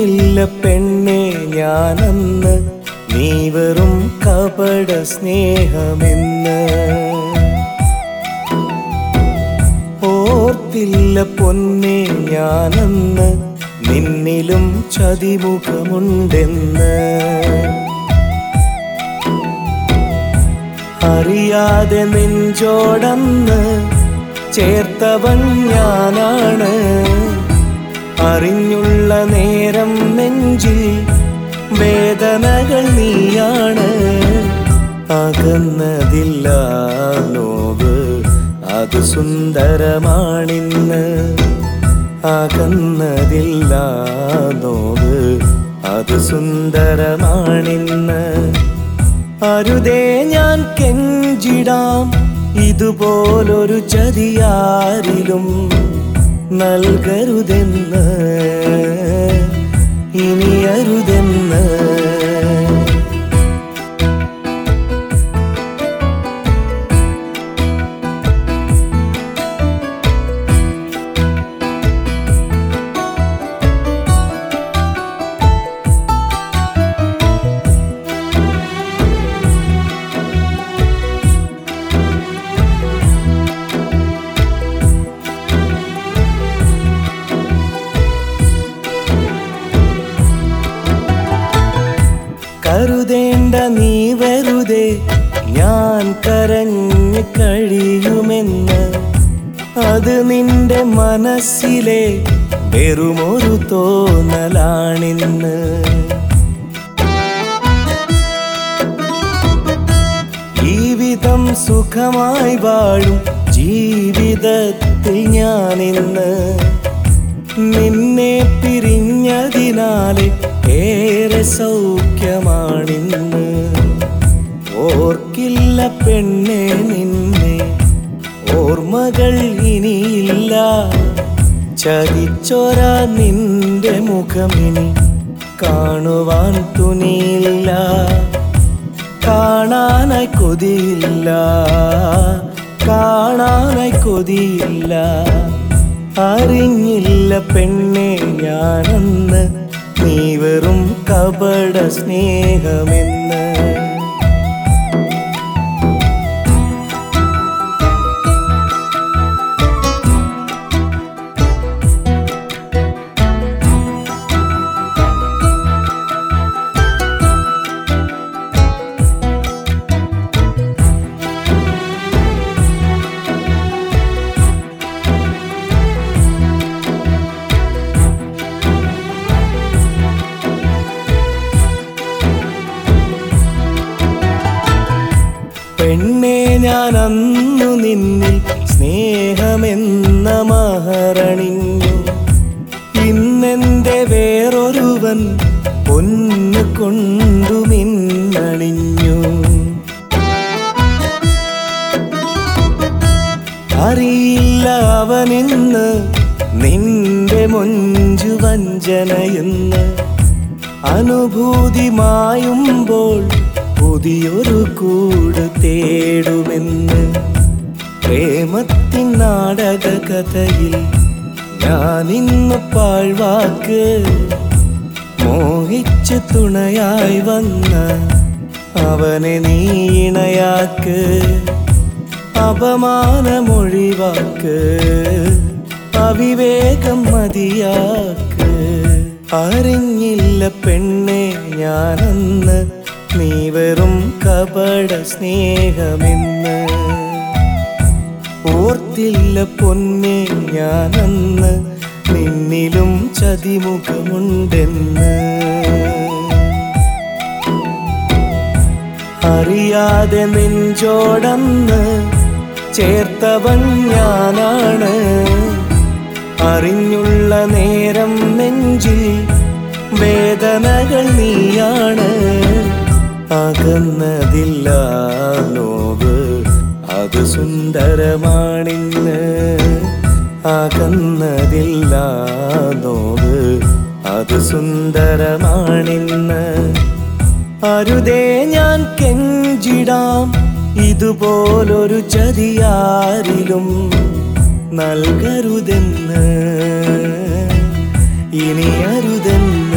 ഓർത്തില്ല പെണ്ണെ ഞാനന്ന് നീ വെറും കപട സ്നേഹമെന്ന് ഓർത്തില്ല പൊന്നെ ഞാനന്ന് നിന്നിലും ചതിമുഖമുണ്ടെന്ന് അറിയാതെ നെഞ്ചോടന്ന് ചേർത്തവൻ ഞാനാണ് അറിഞ്ഞുള്ള നേരം നെഞ്ചിൽ വേദനകൾ നീയാണ് അകന്നതില്ല നോവ് അത് സുന്ദരമാണിന്ന് അകന്നതില്ല നോവ് അത് സുന്ദരമാണിന്ന് അരുതേ ഞാൻ കെഞ്ചിടാം ഇതുപോലൊരു ചതിയാരിലും നൽകരുതെന്ന് ഇനി അരുതെന്ന് കരുതേണ്ട നീ വെറുതെ ഞാൻ കരഞ്ഞു കഴിയുമെന്ന് അത് നിന്റെ മനസ്സിലെ വെറുമൊരു തോന്നലാണിന്ന് ജീവിതം സുഖമായി വാഴും ജീവിതത്തിൽ ഞാനിന്ന് നിന്നെ പിരിഞ്ഞതിനാലെ ഏറെ സൗഖ്യമാണിന്ന് ഓർക്കില്ല പെണ്ണെ നിന്നെ ഓർമ്മകൾ ഇനിയില്ല ചതിച്ചൊര നിന്റെ മുഖമിനി കാണുവാൻ തുനിയില്ല കാണാനായി കൊതിയില്ല കാണാനായി കൊതിയില്ല അറിഞ്ഞില്ല പെണ്ണെ ഞാനന്ന് നീ വെറും കപട സ്നേഹമെന്ന് പെണ്ണെ ഞാൻ അന്നു നിന്നിൽ സ്നേഹമെന്ന മഹറണിഞ്ഞു ഇന്നെന്റെ വേറൊരുവൻ പൊന്നു കൊണ്ടു മിന്നണിഞ്ഞു അറിയില്ല അവനിന്ന് നിന്റെ മൊഞ്ചു വഞ്ചനയെന്ന് അനുഭൂതി മായുമ്പോൾ പുതിയൊരു കൂട് തേടുമെന്ന് പ്രേമത്തിൻ നാടക കഥയിൽ ഞാനിന്ന് പാഴ്വാക്ക് മോഹിച്ച് തുണയായി വന്ന അവനെ നീ ഇണയാക്ക് അപമാനമൊഴിവാക്ക് അവിവേകം മതിയാക്ക് അറിഞ്ഞില്ല പെണ്ണെ ഞാനന്ന് നീ വെറും കപട സ്നേഹമെന്ന് ഓർത്തില്ല പൊന്നെ ഞാനന്ന് നിന്നിലും ചതിമുഖമുണ്ടെന്ന് അറിയാതെ നെഞ്ചോടന്ന് ചേർത്തവൻ ഞാനാണ് അറിഞ്ഞുള്ള നേരം നെഞ്ചിൽ വേദനകൾ നീയാണ് അകന്നതില്ല നോവ് അത് സുന്ദരമാണിന്ന് അകന്നതില്ല നോവ് അത് സുന്ദരമാണിന്ന് അരുതേ ഞാൻ കെഞ്ചിടാം ഇതുപോലൊരു ചതിയാരിലും നൽകരുതെന്ന് ഇനി അരുതെന്ന്